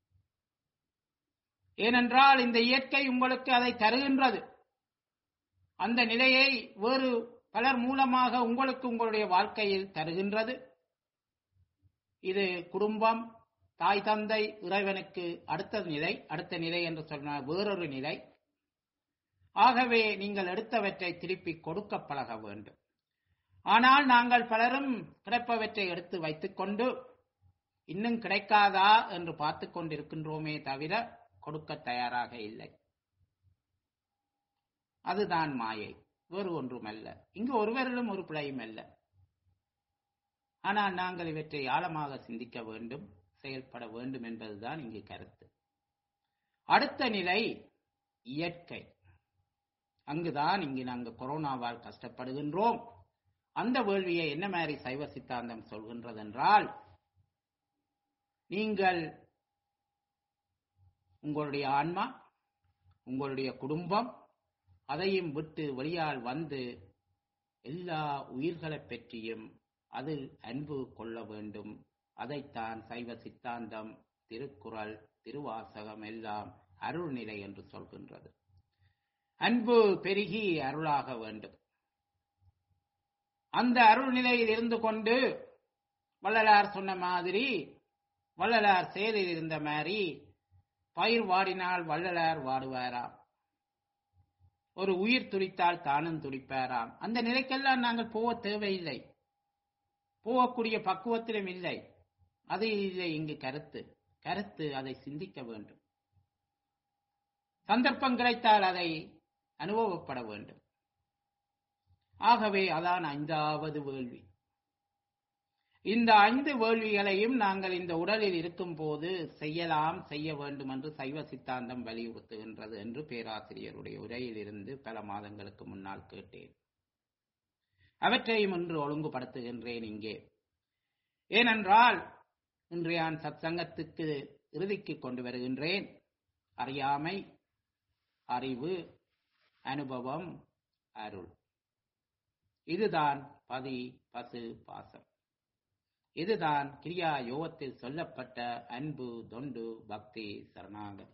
ஏனென்றால் இந்த இயற்கை உங்களுக்கு அதை தருகின்றது அந்த நிலையை வேறு பலர் மூலமாக உங்களுக்கு உங்களுடைய வாழ்க்கையில் தருகின்றது இது குடும்பம் தாய் தந்தை இறைவனுக்கு அடுத்த நிலை அடுத்த நிலை என்று சொன்னால் வேறொரு நிலை ஆகவே நீங்கள் எடுத்தவற்றை திருப்பி கொடுக்க பழக வேண்டும் ஆனால் நாங்கள் பலரும் கிடைப்பவற்றை எடுத்து வைத்துக்கொண்டு இன்னும் கிடைக்காதா என்று பார்த்து கொண்டிருக்கின்றோமே தவிர கொடுக்க தயாராக இல்லை அதுதான் மாயை வேறு ஒன்றுமல்ல இங்கு ஒருவரிலும் ஒரு பிழையும் அல்ல ஆனால் நாங்கள் இவற்றை ஆழமாக சிந்திக்க வேண்டும் செயல்பட வேண்டும் என்பதுதான் இங்கு கருத்து அடுத்த நிலை இயற்கை அங்குதான் இங்கு நாங்கள் கொரோனாவால் கஷ்டப்படுகின்றோம் அந்த வேள்வியை என்ன மாதிரி சைவ சித்தாந்தம் சொல்கின்றதென்றால் நீங்கள் உங்களுடைய ஆன்மா உங்களுடைய குடும்பம் அதையும் விட்டு வெளியால் வந்து எல்லா உயிர்களைப் பற்றியும் அதில் அன்பு கொள்ள வேண்டும் அதைத்தான் சைவ சித்தாந்தம் திருக்குறள் திருவாசகம் எல்லாம் அருள்நிலை என்று சொல்கின்றது அன்பு பெருகி அருளாக வேண்டும் அந்த அருள் நிலையில் இருந்து கொண்டு வள்ளலார் சொன்ன மாதிரி வள்ளலார் செயலில் இருந்த மாதிரி பயிர் வாடினால் வள்ளலார் வாடுவாராம் ஒரு உயிர் துடித்தால் தானும் துடிப்பாராம் அந்த நிலைக்கெல்லாம் நாங்கள் போக தேவையில்லை போகக்கூடிய பக்குவத்திலும் இல்லை அது இல்லை இங்கு கருத்து கருத்து அதை சிந்திக்க வேண்டும் சந்தர்ப்பம் கிடைத்தால் அதை அனுபவப்பட வேண்டும் ஆகவே அதான் ஐந்தாவது வேள்வி இந்த ஐந்து வேள்விகளையும் நாங்கள் இந்த உடலில் இருக்கும் போது செய்யலாம் செய்ய வேண்டும் என்று சைவ சித்தாந்தம் வலியுறுத்துகின்றது என்று பேராசிரியருடைய உரையில் இருந்து பல மாதங்களுக்கு முன்னால் கேட்டேன் அவற்றையும் இன்று ஒழுங்குபடுத்துகின்றேன் இங்கே ஏனென்றால் இன்று நான் சத்சங்கத்துக்கு இறுதிக்கு கொண்டு வருகின்றேன் அறியாமை அறிவு அனுபவம் அருள் இதுதான் பதி பசு பாசம் இதுதான் கிரியா யோகத்தில் சொல்லப்பட்ட அன்பு தொண்டு பக்தி சரணாகதி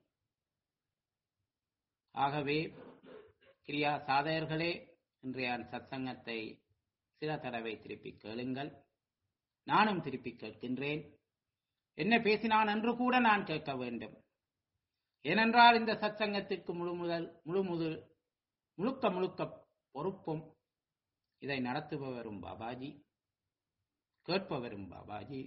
ஆகவே கிரியா சாதகர்களே இன்றைய சத்சங்கத்தை சில தடவை திருப்பி கேளுங்கள் நானும் திருப்பி கேட்கின்றேன் என்ன பேசினான் என்று கூட நான் கேட்க வேண்டும் ஏனென்றால் இந்த சத்சங்கத்திற்கு முழு முதல் முழு முதல் முழுக்க முழுக்க பொறுப்பும் இதை நடத்துபவரும் பாபாஜி கேட்பவரும் பாபாஜி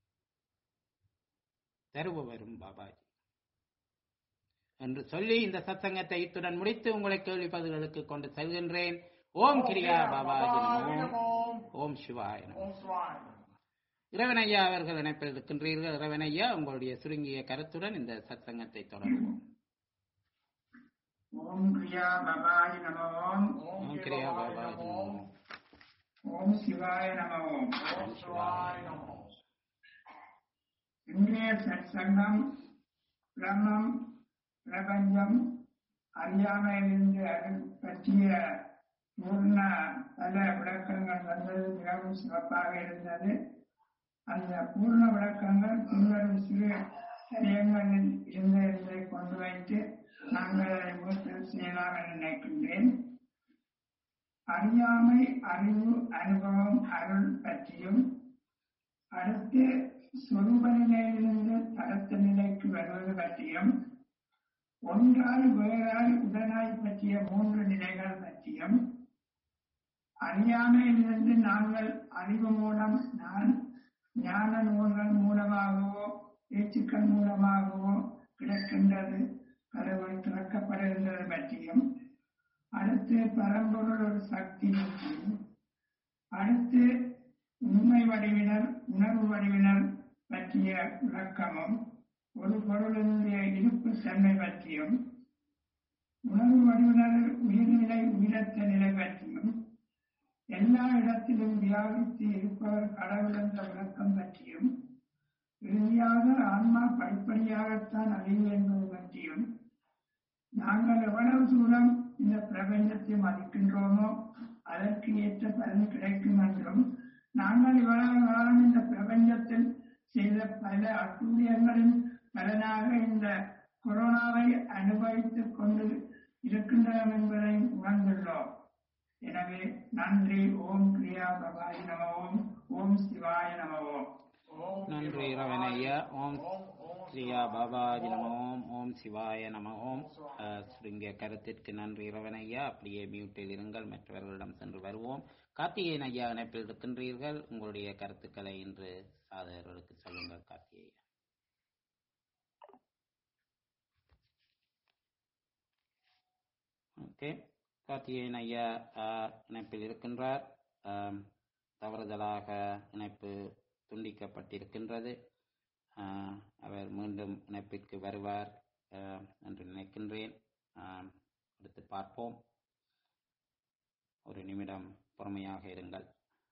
தருபவரும் பாபாஜி என்று சொல்லி இந்த சத்சங்கத்தை இத்துடன் முடித்து உங்களை கேள்வி பதில்களுக்கு கொண்டு செல்கின்றேன் ஓம் கிரியா பாபாஜி நமோ ஓம் சிவாய நமோ ஓம் சிவாய நமோ. இறைவனையா அவர்கள் இணைப்பில் இருக்கின்றீர்கள் இறைவனையா உங்களுடைய சுருங்கிய கருத்துடன் இந்த சத்சங்கத்தை தொடருவோம் ஓம் கிரியா பபாய் நம ஓம் ஓம் ஓம் கிரியா சிவாய பாபாஜி நமோ. நமோ ஓம் சிவாய நம ஓம் ஓம் சிவாய நமோ. இன்றைய சற்சங்கம் பிரம்மம் பிரபஞ்சம் அறியாமையிலிருந்து அருள் பற்றிய பூர்ண பல விளக்கங்கள் வந்தது மிகவும் சிறப்பாக இருந்தது அந்த பூர்ண விளக்கங்கள் பின்வரும் சிறு சரியங்களில் இருந்த இருந்ததை கொண்டு வைத்து நாங்கள் அதை முகத்தில் செய்யலாம் என நினைக்கின்றேன் அறியாமை அறிவு அனுபவம் அருள் பற்றியும் அடுத்து சொரூப நிலையிலிருந்து தரத்த நிலைக்கு வருவது பற்றியும் ஒன்றாய் வேறாய் உடனாய் பற்றிய மூன்று நிலைகள் பற்றியும் அறியாமையிலிருந்து நாங்கள் அறிவு மூலம் நான் ஞான நூல்கள் மூலமாகவோ பேச்சுக்கள் மூலமாகவோ கிடைக்கின்றது கடவுள் திறக்கப்படுகின்றது பற்றியும் அடுத்து பரம்பொருள் ஒரு சக்தி பற்றியும் அடுத்து உண்மை வடிவினர் உணர்வு வடிவினர் பற்றிய விளக்கமும் ஒரு பொருளினுடைய இருப்பு தன்மை பற்றியும் உணர்வு வடிவினர் உயிர்நிலை உயிரற்ற நிலை பற்றியும் எல்லா இடத்திலும் வியாபித்து இருப்பவர் கடவுள் என்ற விளக்கம் பற்றியும் இறுதியாக ஆன்மா படிப்படியாகத்தான் அழிவு என்பது பற்றியும் நாங்கள் எவ்வளவு தூரம் இந்த பிரபஞ்சத்தை மதிக்கின்றோமோ அதற்கு ஏற்ற பலன் கிடைக்கும் என்றும் நாங்கள் இவ்வளவு காலம் இந்த பிரபஞ்சத்தில் செய்த பல அட்டூழியங்களின் பலனாக இந்த கொரோனாவை அனுபவித்துக் கொண்டு இருக்கின்றோம் என்பதையும் உணர்ந்துள்ளோம் எனவே நன்றி ஓம் கிரியா பபாய் நம ஓம் ஓம் சிவாய நம ஓம் ஓம் நன்றி சிவாய இறைவனையா ஓம் ஓம் கிரியா பாபாஜி நம ஓம் ஓம் சிவாய நம ஓம் அஹ், இங்க கருத்திற்கு நன்றி இறைவன் ஐயா அப்படியே மியூட்டில் இருங்கள் மற்றவர்களிடம் சென்று வருவோம் கார்த்திகேயன் ஐயா இணைப்பில் இருக்கின்றீர்கள் உங்களுடைய கருத்துக்களை இன்று சாதகர்களுக்கு சொல்லுங்கள் கார்த்திகேயன் ஓகே கார்த்திகேயன் ஐயா அஹ், இணைப்பில் இருக்கின்றார் ஆம், தவறுதலாக இணைப்பு துண்டிக்கப்பட்டிருக்கின்றது ஆஹ், அவர் மீண்டும் இணைப்பிற்கு வருவார் ஆஹ், என்று நினைக்கின்றேன் ஆம், அடுத்து பார்ப்போம் ஒரு நிமிடம் பொறுமையாக இருங்கள்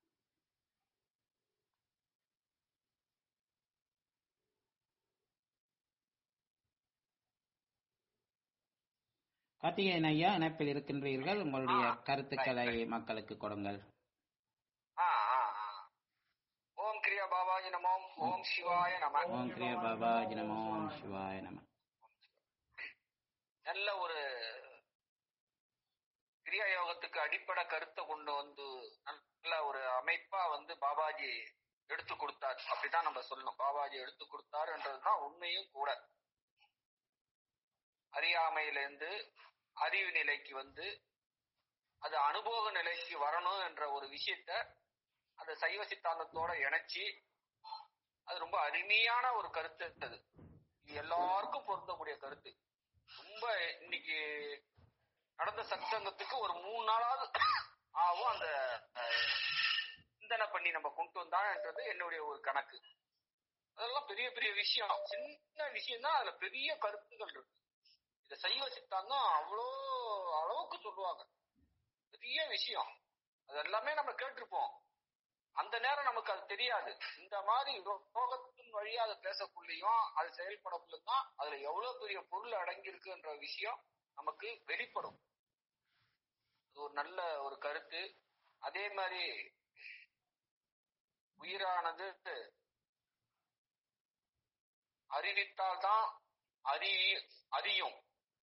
கார்த்திகேயன் ஐயா இணைப்பில் இருக்கின்றீர்கள் உங்களுடைய ஆ, கருத்துக்களை right, right. மக்களுக்கு கொடுங்கள் ஆ, ஆ, ஆ. ஓம் கிரியா பாபாஜி நமோம் ஓம் சிவாய நம ஓம் கிரியா பாபாஜி நமோ ஓம் சிவாய நம நல்ல ஒரு கிரியா யோகத்துக்கு அடிப்படை கருத்தை கொண்டு வந்து நல்ல ஒரு அமைப்பா வந்து பாபாஜி எடுத்து கொடுத்தார் அப்படிதான் நம்ம சொல்லணும் பாபாஜி எடுத்து கொடுத்தாருன்றதுதான் உண்மையும் கூட அறியாமையிலிருந்து அறிவு நிலைக்கு வந்து அது அனுபவ நிலைக்கு வரணும் என்ற ஒரு விஷயத்த அந்த சைவ சித்தாந்தத்தோட இணைச்சி அது ரொம்ப அருமையான ஒரு கருத்து அது இது எல்லாருக்கும் பொருந்தக்கூடிய கருத்து ரொம்ப இன்னைக்கு நடந்த சத்சங்கத்துக்கு ஒரு மூணு நாளாவது ஆகும் அந்த அஹ், சிந்தனை பண்ணி நம்ம கொண்டு வந்தான்ன்றது என்னுடைய ஒரு கணக்கு அதெல்லாம் பெரிய பெரிய விஷயம் சின்ன விஷயம் தான் அதுல பெரிய கருத்துகள் இருக்கு இந்த சைவ சித்தாந்தம் அவ்வளோ அளவுக்கு சொல்லுவாங்க பெரிய விஷயம் அது எல்லாமே நம்ம கேட்டிருப்போம் அந்த நேரம் நமக்கு அது தெரியாது இந்த மாதிரி ரோ- ரோகத்தின் வழியா அதை பேசக்குள்ளேயும் அது செயல்படக்குள்ள தான் அதுல எவ்வளவு பெரிய பொருள் அடங்கியிருக்குன்ற விஷயம் நமக்கு வெளிப்படும் அது ஒரு நல்ல ஒரு கருத்து அதே மாதிரி உயிரானது அறிவித்தால் தான் அறி அறியும்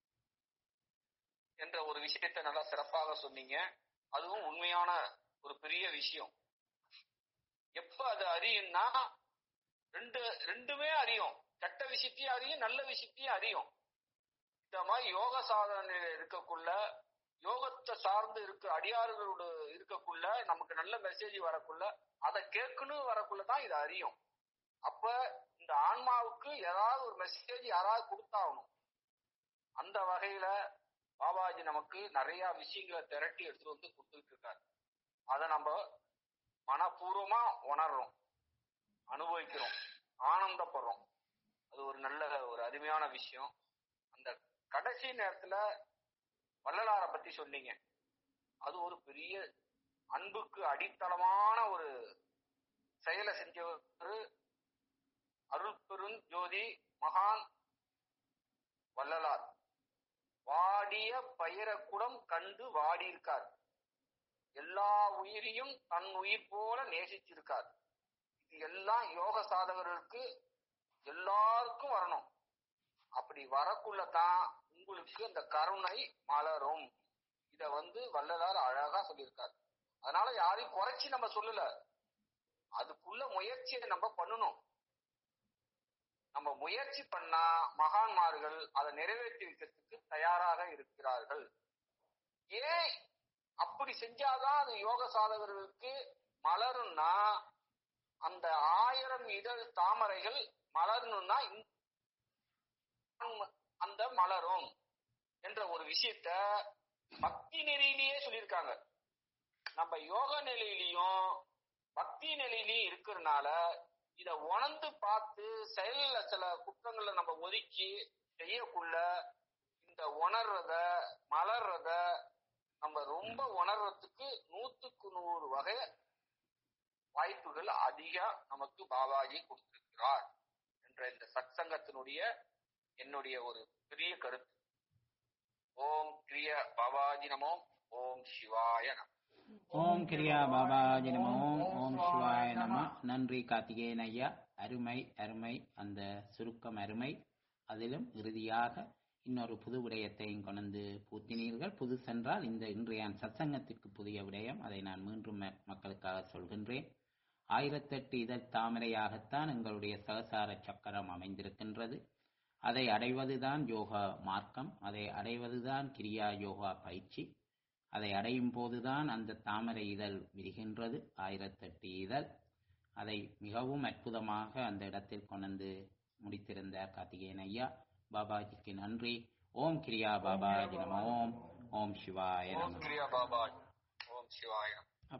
என்ற ஒரு விஷயத்தை நல்லா சிறப்பாக சொன்னீங்க அதுவும் உண்மையான ஒரு பெரிய விஷயம் எப்ப அது அறியும்னா ரெண்டு ரெண்டுமே அறியும் கெட்ட விஷயத்தையும் அறியும் நல்ல விஷயத்தையும் அறியும் இந்த மாதிரி யோக சாதனையில இருக்கக்குள்ள யோகத்தை சார்ந்து இருக்க அடியார்களோட இருக்கக்குள்ள நமக்கு நல்ல மெசேஜ் வரக்குள்ள அதை கேட்கணும் வரக்குள்ள தான் இது அறியும் அப்ப இந்த ஆன்மாவுக்கு ஏதாவது ஒரு மெசேஜ் யாராவது கொடுத்தாகணும் அந்த வகையில பாபாஜி நமக்கு நிறைய விஷயங்களை திரட்டி எடுத்துட்டு வந்து கொடுத்துட்டு இருக்காரு அதை நம்ம மனப்பூர்வமா உணர்றோம் அனுபவிக்கிறோம் ஆனந்தப்படுறோம் அது ஒரு நல்ல ஒரு அருமையான விஷயம் அந்த கடைசி நேரத்துல வள்ளலார பத்தி சொன்னீங்க அது ஒரு பெரிய அன்புக்கு அடித்தளமான ஒரு செயலை செஞ்சவர் அருள் பெருஞ்சோதி மகான் வள்ளலார் வாடிய பயிரக்குடம் கண்டு வாடியிருக்கார் எல்லா உயிரையும் தன் உயிர் போல நேசிச்சிருக்கார் இது எல்லாம் யோக சாதகர்களுக்கு எல்லாருக்கும் வரணும் அப்படி வரக்குள்ளதான் உங்களுக்கு அந்த கருணை மலரும் இத வந்து வள்ளலார் அழகா சொல்லியிருக்கார் அதனால யாரையும் குறைச்சி நம்ம சொல்லல அதுக்குள்ள முயற்சியை நம்ம பண்ணணும் நம்ம முயற்சி பண்ணா மகான்மார்கள் அதை நிறைவேற்றி வைக்கிறதுக்கு தயாராக இருக்கிறார்கள் ஏன் அப்படி செஞ்சாதான் அது யோக சாதகர்களுக்கு மலரும்னா அந்த ஆயிரம் இதழ் தாமரைகள் மலரணும்னா இந்த அந்த மலரும் என்ற ஒரு விஷயத்த பக்தி நெறியிலேயே சொல்லியிருக்காங்க நம்ம யோக நிலையிலையும் பக்தி நிலையிலையும் இருக்கிறதுனால இத உணர்ந்து பார்த்து செயல்ல சில குற்றங்களை நம்ம ஒதுக்கி செய்யக்குள்ள இந்த உணர்றத மலர்றத நம்ம ரொம்ப உணர்றதுக்கு நூத்துக்கு நூறு வகை வாய்ப்புகள் அதிகம் நமக்கு பாபாஜி கொடுத்திருக்கிறார் என்ற இந்த சத்சங்கத்தினுடைய என்னுடைய ஒரு பெரிய கருத்து ஓம் கிரிய பாபாஜி நமோ ஓம் சிவாய நமோ ஓம் கிரியா பாபாஜி நமோ ஓம் சிவாய நம நன்றி கார்த்திகேயன் ஐயா அருமை அருமை அந்த சுருக்கம் அருமை அதிலும் இறுதியாக இன்னொரு புது விடயத்தையும் கொண்டு பூத்தினீர்கள் புது சென்றால் இந்த இன்றைய சத்சங்கத்திற்கு புதிய விடயம் அதை நான் மீண்டும் ம- மக்களுக்காக சொல்கின்றேன் ஆயிரத்தெட்டு இதழ் தாமரையாகத்தான் எங்களுடைய சகசார சக்கரம் அமைந்திருக்கின்றது அதை அடைவதுதான் யோகா மார்க்கம் அதை அடைவதுதான் கிரியா யோகா பயிற்சி அதை அடையும் போதுதான் அந்த தாமரை இதழ் விரிகின்றது ஆயிரத்தெட்டு இதழ் அதை மிகவும் அற்புதமாக அந்த இடத்தில் கொண்டு முடித்திருந்த கார்த்திகேயன் ஐயா பாபாஜிக்கு நன்றி ஓம் கிரியா பாபாஜி நம ஓம் ஓம் சிவாய ஓம் நம கிரியா பாபா ஓம் சிவாய நம